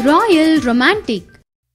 Royal romantic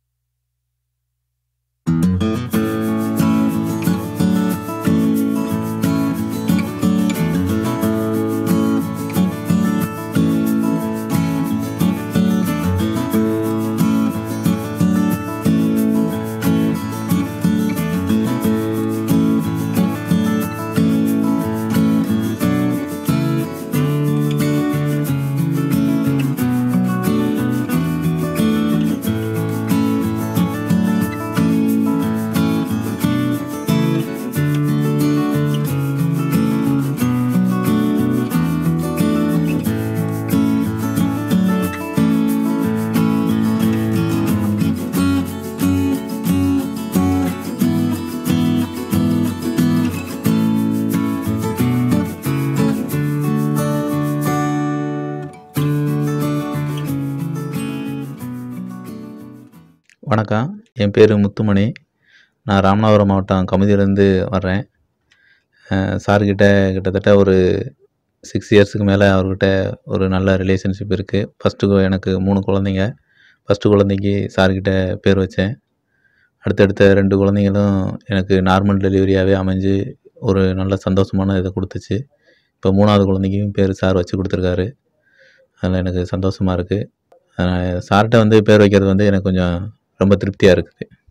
வணக்கம் என் பேர் முத்துமணி நான் ராமநாதபுரம் மாவட்டம் கமுதியிலேருந்து வர்றேன் சார்கிட்ட கிட்டத்தட்ட ஒரு சிக்ஸ் இயர்ஸுக்கு மேலே அவர்கிட்ட ஒரு நல்ல ரிலேஷன்ஷிப் இருக்குது ஃபஸ்ட்டு எனக்கு மூணு குழந்தைங்க ஃபஸ்ட்டு குழந்தைக்கு சார்கிட்ட பேர் வச்சேன் அடுத்தடுத்த ரெண்டு குழந்தைங்களும் எனக்கு நார்மல் டெலிவரியாகவே அமைஞ்சு ஒரு நல்ல சந்தோஷமான இதை கொடுத்துச்சு இப்போ மூணாவது குழந்தைக்கும் பேர் சார் வச்சு கொடுத்துருக்காரு அதில் எனக்கு சந்தோஷமாக இருக்குது சார்கிட்ட வந்து பேர் வைக்கிறது வந்து எனக்கு கொஞ்சம் ரொம்ப திருப்தியாக இருக்குது